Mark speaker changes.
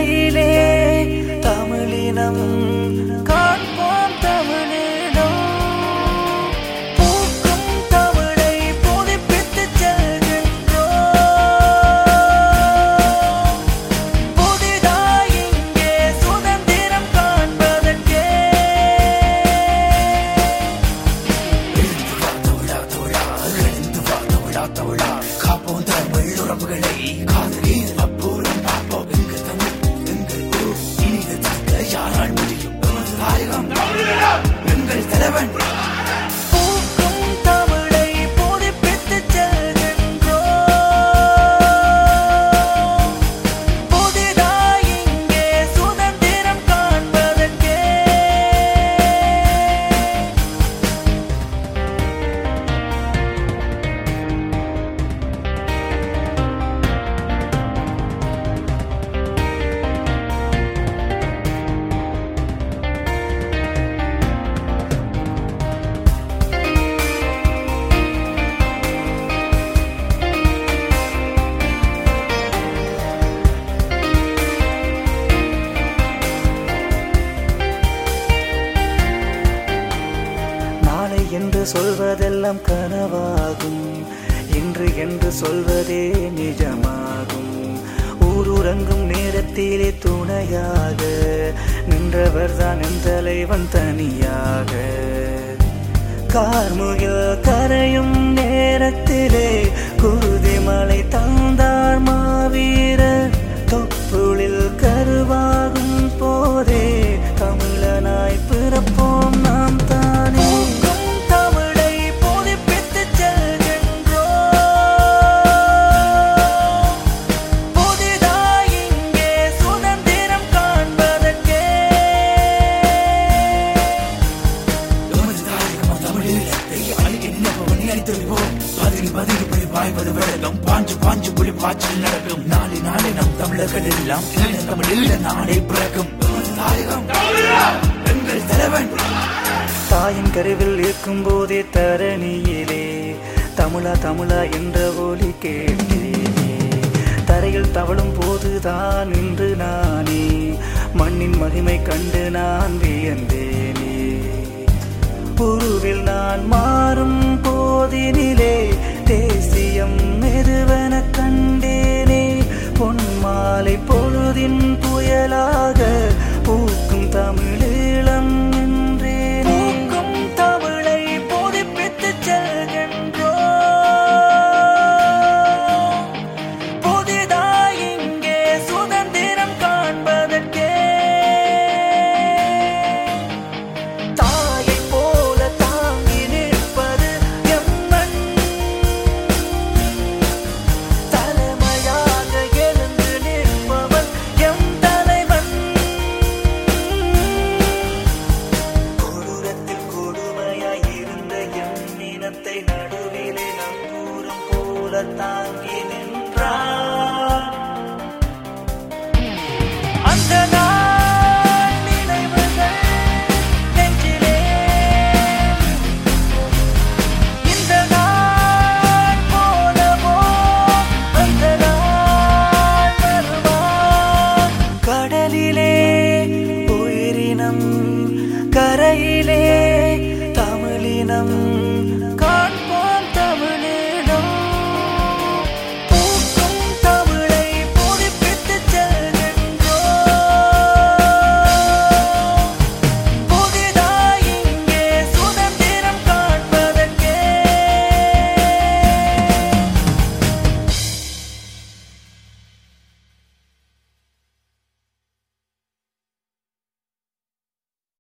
Speaker 1: கரையிலே தமிழினம் காண்போம் தமிழினம் பூக்கும் தமிழை புதுப்பித்துச் செல்கின்றோம் புதிதாய் இங்கே சுதந்திரம் காண்பதற்கே
Speaker 2: காப்போம் தமிழ் உறவுகளை காதலில் அப்புறம் பார்ப்போம் எங்கள் தமிழ் எங்கள் ஊர் இனித தங்க யாரால் முடியும் எமது தாயகம் எங்கள் தலைவன்
Speaker 1: பூக்கும் தமிழை புதுப்பித்துச் செல்கின்றோம் புதிதாய் இங்கே சுதந்திரம் காண்பதற்கே நாளை என்று சொல்வதெல்லாம் கனவாகும் இன்று என்று சொல்வதே நிஜமாகும் ஊருறங்கும் நேரத்திலே துணையாக நின்றவர்தான் என் தலைவன் தனியாக கார்முகில் கரையும் நேரத்திலே குருதி மலை தந்தார் மாவீரர் தொப்புளில் கருவாகும் போதே தமிழனாய் பிறப்போம் நாம் தானே தமிழை புதுப்பித்துச் செல்கின்றோம் புதிதாய் இங்கே சுதந்திரம் காண்பதற்கே
Speaker 2: எமது தாயகம் தமிழீழத்தை அழிக்க நினைப்பவன் நினைத்தொழிவோம் பதில் பதில் புலி பாய்வது வெள்ளம் பாஞ்சு பாஞ்சு புலி பாய்ச்சல் நடக்கும் நாளை நாளை நம் தமிழர்கள் எல்லாம் ஈழ தமிழீழ நாடே பிறக்கும் எமது தாயகம் எங்கள் தலைவன்
Speaker 1: தாயின் கருவில் இருக்கும் போதே தரணியிலே தமிழா தமிழா என்ற ஒலி கேட்டேனே தரையில் தவழும் போதுதான் இன்று நானே மண்ணின் மகிமை கண்டு நான் வியந்தேனே உருவில் நான் மாறும் போதினிலே தேசியம் மெதுவென கண்டேனே பொன் மாலை பொழுதின் புயலாக பூக்கும் தமிழீழம் என்றேனே பூக்கும் தமிழை புதுப்பித்துச் செல்கின்றோம் புதிதாய் இங்கே சுதந்திரம் காண்பதற்கே தாயைப் போல தாங்கி நிற்பது எம்மன் தலைமையாக எழுந்து நிற்பவன் எம் தலைவன் கொடூரத்தில் கொடுமையாய் இருந்த எம் இனத்தை நடுவிலே நங்கூரம் போல தாங்கி நின்றார் அந்த நாள் நினைவுகள் நெஞ்சிலே இந்த நாள் போலவோ அந்த நாள் வருமா கடலிலே உயிரினம் கரையிலே தமிழினம்